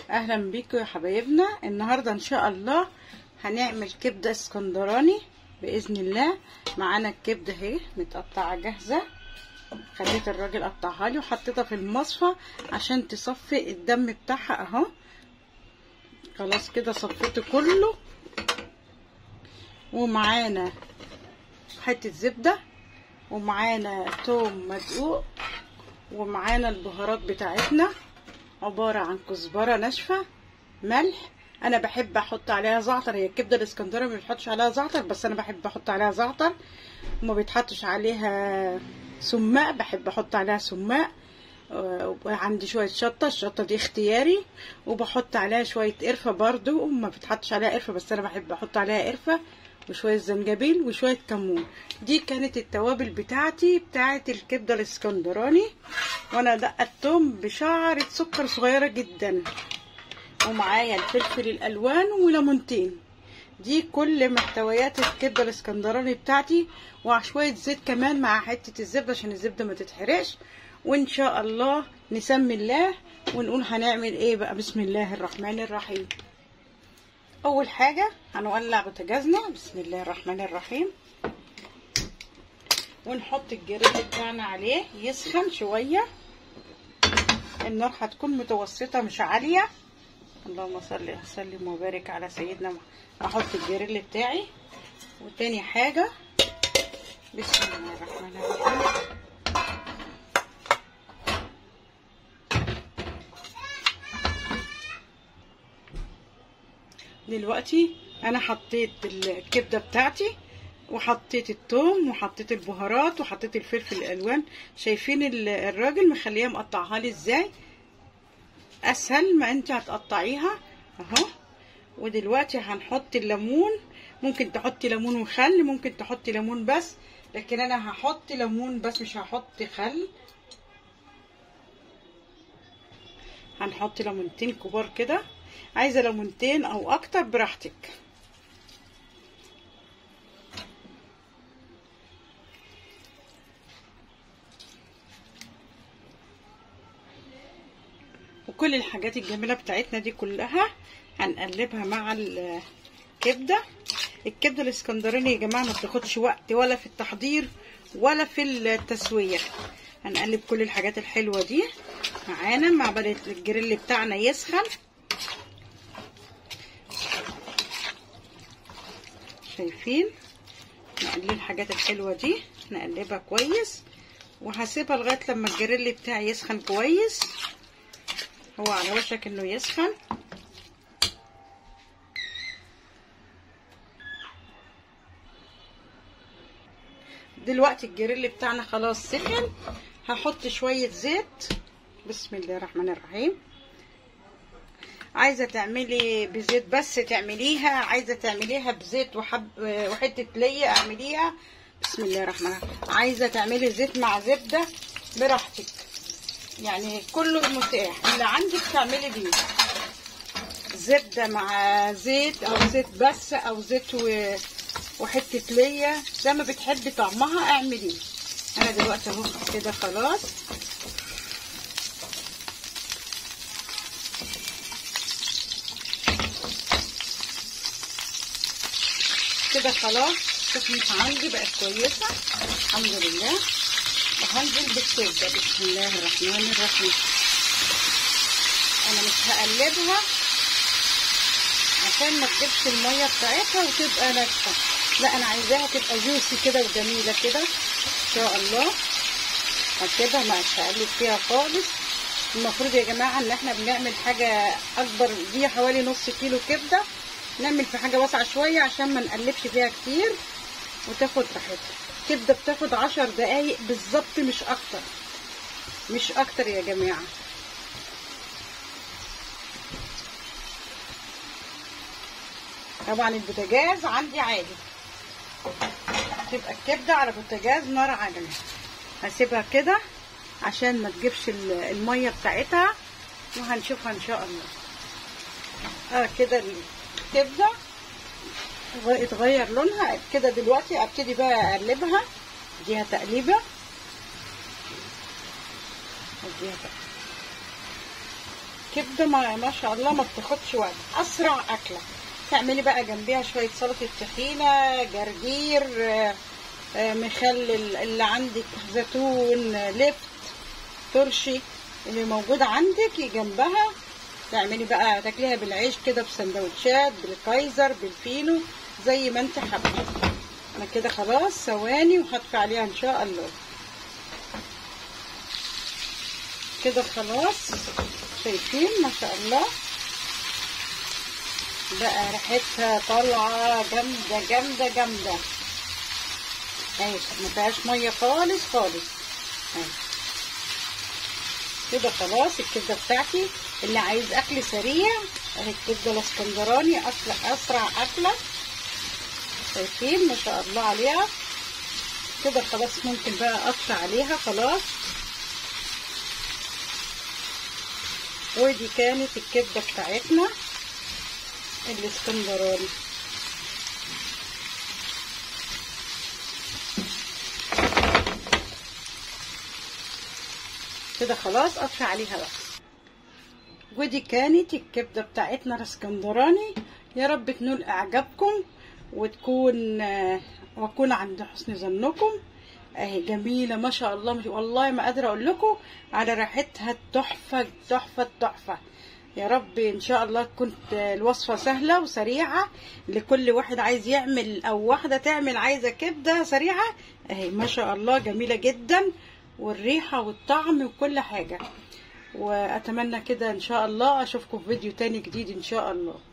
اهلا بيكم يا حبايبنا النهارده ان شاء الله هنعمل كبده اسكندراني باذن الله معانا الكبده اهي متقطعه جاهزه خليت الراجل قطعها لي وحطيتها في المصفى عشان تصفي الدم بتاعها اهو خلاص كده صفيته كله ومعانا حته زبده ومعانا توم مدقوق ومعانا البهارات بتاعتنا عبارة عن كزبرة ناشفة ملح انا بحب احط عليها زعتر هي الكبده الاسكندراني ما بيتحطش عليها زعتر بس انا بحب احط عليها زعتر وما بيتحطش عليها سماق بحب احط عليها سماق وعندي شويه شطه الشطه دي اختياري وبحط عليها شويه قرفه برضو وما بتحطش عليها قرفه بس انا بحب احط عليها قرفه وشويه زنجبيل وشويه كمون دي كانت التوابل بتاعتي بتاعت الكبده الاسكندراني وانا دقت توم بشعره سكر صغيره جدا ومعايا الفلفل الالوان وليمونتين دي كل محتويات الكبده الاسكندراني بتاعتي وشويه زيت كمان مع حته الزبده عشان الزبده ما تتحرقش وان شاء الله نسمي الله ونقول هنعمل ايه بقى بسم الله الرحمن الرحيم اول حاجه هنولع بوتاجازنا بسم الله الرحمن الرحيم ونحط الجريل بتاعنا عليه يسخن شويه النار هتكون متوسطه مش عاليه اللهم صل وسلم وبارك على سيدنا محمد احط الجريل بتاعي وتاني حاجه بسم الله الرحمن الرحيم دلوقتي انا حطيت الكبده بتاعتي وحطيت الثوم وحطيت البهارات وحطيت الفلفل الالوان شايفين الراجل مخليها مقطعها لي ازاي اسهل ما انت هتقطعيها اهو ودلوقتي هنحط الليمون ممكن تحطي ليمون وخل ممكن تحطي ليمون بس لكن انا هحط ليمون بس مش هحط خل هنحط ليمونتين كبار كده عايزه ليمونتين او اكتر براحتك وكل الحاجات الجميله بتاعتنا دي كلها هنقلبها مع الكبده الكبده الاسكندراني يا جماعه ما بتاخدش وقت ولا في التحضير ولا في التسويه هنقلب كل الحاجات الحلوه دي معانا مع بال الجريل بتاعنا يسخن شايفين نقلب الحاجات الحلوه دي نقلبها كويس وهسيبها لغايه لما الجريل بتاعي يسخن كويس هو على وشك انه يسخن دلوقتي الجريل بتاعنا خلاص سخن هحط شويه زيت بسم الله الرحمن الرحيم عايزه تعملي بزيت بس تعمليها عايزه تعمليها بزيت وحب وحته ليا اعمليها بسم الله الرحمن الرحيم عايزه تعملي زيت مع زبده براحتك يعني كله متاح اللي عندك تعملي بيه زبده مع زيت او زيت بس او زيت و... وحته ليا زي ما بتحبي طعمها اعمليه انا دلوقتي اهو كده خلاص كده خلاص سخنت عندي بقت كويسه الحمد لله وهنزل بالكبده بسم الله الرحمن الرحيم انا مش هقلبها عشان ما تجيبش الميه بتاعتها وتبقى ناشفه لا انا عايزاها تبقى جوسي كده وجميله كده ان شاء الله هسيبها مش هقلب فيها خالص المفروض يا جماعه ان احنا بنعمل حاجه اكبر دي حوالي نص كيلو كبده نعمل في حاجه واسعه شويه عشان ما نقلبش فيها كتير وتاخد راحتها كبده بتاخد عشر دقايق بالظبط مش اكتر مش اكتر يا جماعه طبعا البوتاجاز عندي عالي تبقى الكبده على بوتاجاز نار عاليه هسيبها كده عشان ما تجيبش الميه بتاعتها وهنشوفها ان شاء الله اه كده الكبده اتغير لونها كده دلوقتي ابتدي بقى اقلبها اديها تقليبه اديها تقليبه الكبده ما, ما شاء الله ما بتاخدش وقت اسرع اكله تعملي بقى جنبيها شويه سلطه طحينه جرجير آه، آه، مخلل اللي عندك زيتون آه، لفت ترشي اللي موجود عندك جنبها تعملي بقى تاكليها بالعيش كده بسندوتشات بالكايزر بالفينو زي ما انت حابه انا كده خلاص ثواني وهطفي عليها ان شاء الله كده خلاص شايفين ما شاء الله بقى ريحتها طالعه جامده جامده جامده اهي ما فيهاش ميه خالص خالص اهي كده خلاص الكبده بتاعتي اللي عايز اكل سريع اهي الكبده الاسكندراني اسرع اسرع اكله شايفين ما شاء الله عليها كده خلاص ممكن بقى اقطع عليها خلاص ودي كانت الكبده بتاعتنا الاسكندراني كده خلاص اطفي عليها بقى ودي كانت الكبده بتاعتنا الاسكندراني يا رب تنول اعجابكم وتكون آه، واكون عند حسن ظنكم اهي جميله ما شاء الله مش والله ما قادره اقول لكم على ريحتها التحفه التحفه التحفه يا رب ان شاء الله تكون الوصفه سهله وسريعه لكل واحد عايز يعمل او واحده تعمل عايزه كبده سريعه اهي ما شاء الله جميله جدا والريحه والطعم وكل حاجه واتمنى كده ان شاء الله اشوفكم في فيديو تاني جديد ان شاء الله